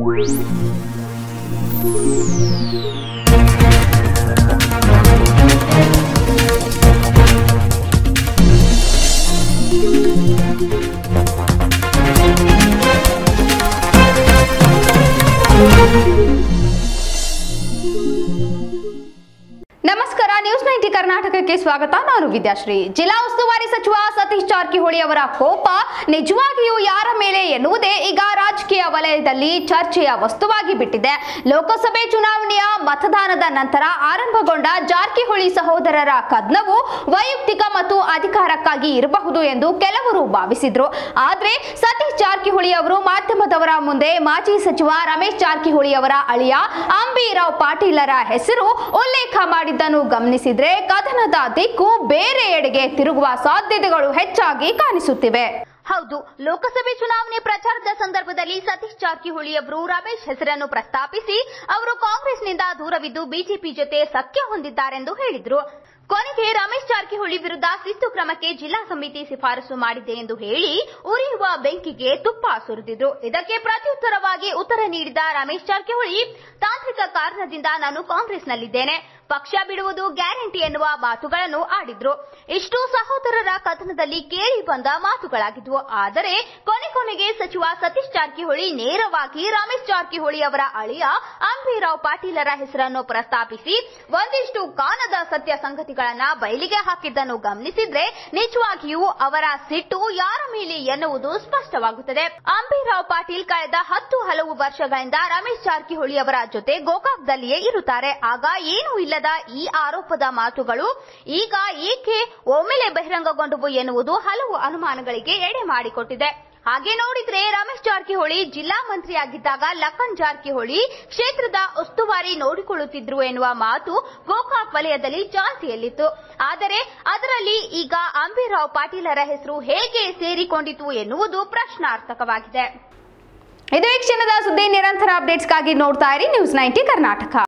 ನಮಸ್ಕಾರ news ninety ಕರ್ನಾಟಕಕ್ಕೆ ಸ್ವಾಗತ ನಾನು ವಿದ್ಯಾಶ್ರೀ ಜಿಲ್ಲಾ ಉಸ್ತುವಾರಿ ಸಚಿವ ಸತೀಶ್ ಜಾರಕಿಹೊಳಿ ಅವರ ಕೋಪ ನಿಜವಾಗಿಯೂ ಯಾರ ಮೇಲೆ ಎನ್ನುವುದೇ ಈಗ ರಾಜಕೀಯ ವಲಯದಲ್ಲಿ ಚರ್ಚೆಯ ವಸ್ತುವಾಗಿ ಬಿಟ್ಟಿದೆ ಲೋಕಸಭೆ ಚುನಾವಣೆಯ ಮತದಾನದ ನಂತರ ಆರಂಭಗೊಂಡ ಜಾರಕಿಹೊಳಿ ಸಹೋದರರ ಕದನವು ವೈಯಕ್ತಿಕ ಮತ್ತು ಅಧಿಕಾರಕ್ಕಾಗಿ ಇರಬಹುದು ಎಂದು ಕೆಲವರು ಭಾವಿಸಿದ್ರು ಆದ್ರೆ ಸತೀಶ್ ಜಾರಕಿಹೊಳಿ ಅವರು ಮಾಧ್ಯಮದವರ ಮುಂದೆ ಮಾಜಿ ಸಚಿವ ರಮೇಶ್ ಜಾರಕಿಹೊಳಿ ಅವರ ಅಳಿಯ ಅಂಬಿರಾವ್ ಪಾಟೀಲರ ಹೆಸರು ಉಲ್ಲೇಖ ಮಾಡಿದ್ದನ್ನು ಗಮನಿಸಿದ್ರೆ ಕಥನದ ದಿಕ್ಕು ಬೇರೆ ಎಡೆಗೆ ತಿರುಗುವ ಸಾಧ್ಯತೆಗಳು ಹೆಚ್ಚಾಗಿ ಕಾಣಿಸುತ್ತಿವೆ ಹೌದು ಲೋಕಸಭೆ ಚುನಾವಣೆ ಪ್ರಚಾರದ ಸಂದರ್ಭದಲ್ಲಿ ಸತೀಶ್ ಜಾರಕಿಹೊಳಿ ಅವರು ರಮೇಶ್ ಹೆಸರನ್ನು ಪ್ರಸ್ತಾಪಿಸಿ ಅವರು ಕಾಂಗ್ರೆಸ್ನಿಂದ ದೂರವಿದ್ದು ಬಿಜೆಪಿ ಜೊತೆ ಸಖ್ಯ ಹೊಂದಿದ್ದಾರೆಂದು ಹೇಳಿದ್ರು ಕೊನೆಗೆ ರಮೇಶ್ ಜಾರಕಿಹೊಳಿ ವಿರುದ್ಧ ಶಿಸ್ತು ಕ್ರಮಕ್ಕೆ ಜಿಲ್ಲಾ ಸಮಿತಿ ಶಿಫಾರಸು ಮಾಡಿದೆ ಎಂದು ಹೇಳಿ ಉರಿಯುವ ಬೆಂಕಿಗೆ ತುಪ್ಪ ಸುರಿದಿದ್ರು ಇದಕ್ಕೆ ಪ್ರತ್ಯುತ್ತರವಾಗಿ ಉತ್ತರ ನೀಡಿದ ರಮೇಶ್ ಜಾರಕಿಹೊಳಿ ತಾಂತ್ರಿಕ ಕಾರಣದಿಂದ ನಾನು ಕಾಂಗ್ರೆಸ್ನಲ್ಲಿದ್ದೇನೆ ಪಕ್ಷ ಬಿಡುವುದು ಗ್ಯಾರಂಟಿ ಎನ್ನುವ ಮಾತುಗಳನ್ನು ಆಡಿದ್ರು ಇಷ್ಟು ಸಹೋದರರ ಕಥನದಲ್ಲಿ ಕೇಳಿ ಬಂದ ಮಾತುಗಳಾಗಿದ್ವು ಆದರೆ ಕೊನೆ ಕೊನೆಗೆ ಸಚಿವ ಸತೀಶ್ ಜಾರಕಿಹೊಳಿ ನೇರವಾಗಿ ರಮೇಶ್ ಜಾರಕಿಹೊಳಿ ಅವರ ಅಳಿಯ ಅಂಬಿರಾವ್ ಪಾಟೀಲರ ಹೆಸರನ್ನು ಪ್ರಸ್ತಾಪಿಸಿ ಒಂದಿಷ್ಟು ಕಾಣದ ಸತ್ಯ ಸಂಗತಿಗಳನ್ನ ಬಯಲಿಗೆ ಹಾಕಿದ್ದನ್ನು ಗಮನಿಸಿದ್ರೆ ನಿಜವಾಗಿಯೂ ಅವರ ಸಿಟ್ಟು ಯಾರ ಮೇಲೆ ಎನ್ನುವುದು ಸ್ಪಷ್ಟವಾಗುತ್ತದೆ ಅಂಬಿರಾವ್ ಪಾಟೀಲ್ ಕಳೆದ ಹತ್ತು ಹಲವು ವರ್ಷಗಳಿಂದ ರಮೇಶ್ ಜಾರಕಿಹೊಳಿ ಅವರ ಜೊತೆ ಗೋಕಾಕ್ದಲ್ಲಿಯೇ ಇರುತ್ತಾರೆ ಆಗ ಏನೂ ಇಲ್ಲದ ಈ ಆರೋಪದ ಮಾತುಗಳು ಈಗ ಏಕೆ ಒಮ್ಮೆಲೆ ಬಹಿರಂಗಗೊಂಡವು ಎನ್ನುವುದು ಹಲವು ಅನುಮಾನಗಳಿಗೆ ಎಡೆ ಮಾಡಿಕೊಟ್ಟಿದೆ ಹಾಗೆ ನೋಡಿದ್ರೆ ರಮೇಶ್ ಜಾರಕಿಹೊಳಿ ಜಿಲ್ಲಾ ಮಂತ್ರಿಯಾಗಿದ್ದಾಗ ಲಖನ್ ಜಾರಕಿಹೊಳಿ ಕ್ಷೇತ್ರದ ಉಸ್ತುವಾರಿ ನೋಡಿಕೊಳ್ಳುತ್ತಿದ್ರು ಎನ್ನುವ ಮಾತು ಗೋಕಾಕ್ ವಲಯದಲ್ಲಿ ಚಾಲ್ತಿಯಲ್ಲಿತ್ತು ಆದರೆ ಅದರಲ್ಲಿ ಈಗ ಅಂಬಿರಾವ್ ಪಾಟೀಲರ ಹೆಸರು ಹೇಗೆ ಸೇರಿಕೊಂಡಿತು ಎನ್ನುವುದು ಪ್ರಶ್ನಾರ್ಥಕವಾಗಿದೆ ಇದು ಈ ಕ್ಷಣದ ಸುದ್ದಿ ನಿರಂತರ ಅಪ್ಡೇಟ್ಸ್ಗಾಗಿ ನೋಡ್ತಾ ಇರಿ ನ್ಯೂಸ್ ನೈಂಟಿ ಕರ್ನಾಟಕ